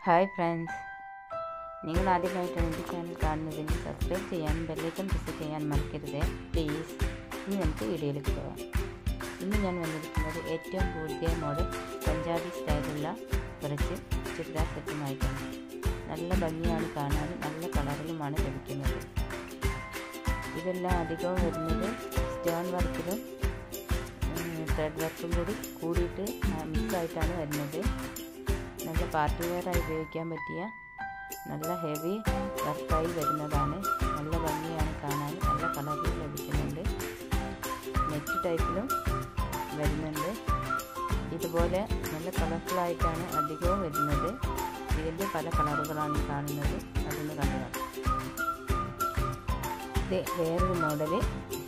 hi friends നിങ്ങൾ ആദ്യമായിട്ടാണ് എൻ്റെ ചാനൽ കാണുന്നതെങ്കിൽ സബ്സ്ക്രൈബ് ചെയ്യാനും ബെല്ലൈക്കൺ പ്രസ് ചെയ്യാൻ മറക്കരുത് പ്ലീസ് ഇനി നമുക്ക് വീഡിയോയിലേക്ക് പോകാം ഇന്ന് ഞാൻ വന്നിരിക്കുന്നത് ഏറ്റവും പുതിയ മോഡൽ പഞ്ചാബി സ്റ്റൈലുള്ള കുറച്ച് ചുരിദാർ സെറ്റുമായിട്ടാണ് നല്ല ഭംഗിയാണ് കാണാൻ നല്ല കളറിലുമാണ് ലഭിക്കുന്നത് ഇതെല്ലാം അധികവും വരുന്നത് സ്റ്റോൺ വർക്കിലും ത്രെഡ് വർക്കും കൂടി കൂടിയിട്ട് മിക്സായിട്ടാണ് വരുന്നത് നല്ല പാർട്ടി വെയറായി ഉപയോഗിക്കാൻ പറ്റിയ നല്ല ഹെവി വർക്കായി വരുന്നതാണ് നല്ല ഭംഗിയാണ് കാണാൻ നല്ല കളറിൽ ലഭിക്കുന്നുണ്ട് നെറ്റ് ടൈപ്പിലും വരുന്നുണ്ട് ഇതുപോലെ നല്ല കളർഫുള്ളായിട്ടാണ് അധികവും വരുന്നത് ഇതിൻ്റെ പല കളറുകളാണ് കാണുന്നത് അതൊന്ന് കണ്ടതാണ് ഇത് വേറൊരു മോഡല്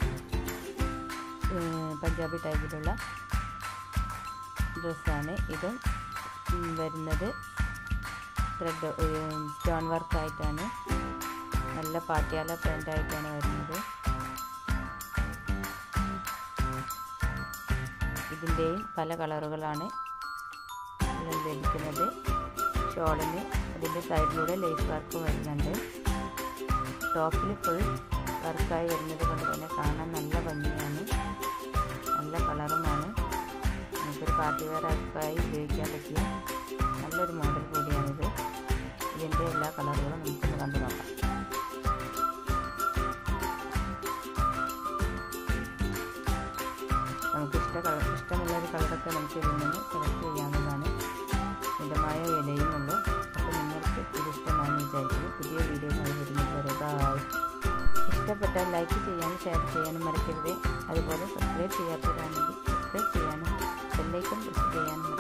പഞ്ചാബി ടൈപ്പിലുള്ള ഡ്രസ്സാണ് ഇതും വരുന്നത് ത്രെഡ് സ്റ്റോൺ വർക്കായിട്ടാണ് നല്ല പാട്ടിയാല പ്രിൻ്റായിട്ടാണ് വരുന്നത് ഇതിൻ്റെയും പല കളറുകളാണ് ലഭിക്കുന്നത് ഷോളിന് അതിൻ്റെ സൈഡിലൂടെ ലേസ് വർക്ക് വരുന്നുണ്ട് ടോപ്പിൽ ഫുൾ വർക്കായി വരുന്നത് കൊണ്ട് തന്നെ കാണാൻ നല്ല ഭംഗിയാണ് നല്ല കളറുമാണ് നമുക്കൊരു പാർട്ടി വെയർ വർക്കായി ഉപയോഗിക്കാൻ പറ്റിയ നല്ലൊരു മോഡൽ കൂടിയാണിത് ഇതിൻ്റെ എല്ലാ കളറുകളും നമുക്കൊന്ന് കണ്ടു നോക്കാം നമുക്ക് ഇഷ്ട കളർ ഇഷ്ടമുള്ള ഒരു കളറൊക്കെ നമുക്ക് ഇതിൽ നിന്ന് സെലക്ട് ചെയ്യാവുന്നതാണ് മിതമായ വിലയും ഉള്ളൂ അപ്പോൾ നിങ്ങൾക്ക് ഇത് ഇഷ്ടമാണെന്ന് വിചാരിക്കുന്നു പുതിയ വീഡിയോകൾ വരുന്നത് വരെ ബായ് ഇഷ്ടപ്പെട്ടാൽ ലൈക്ക് ചെയ്യാനും ഷെയർ ചെയ്യാനും മറക്കരുത് അതുപോലെ സബ്സ്ക്രൈബ് ചെയ്യാത്തവരാണെങ്കിൽ സബ്സ്ക്രൈബ് ചെയ്യാനും ബെല്ലൈക്കൺ പ്രസ് ചെയ്യാനും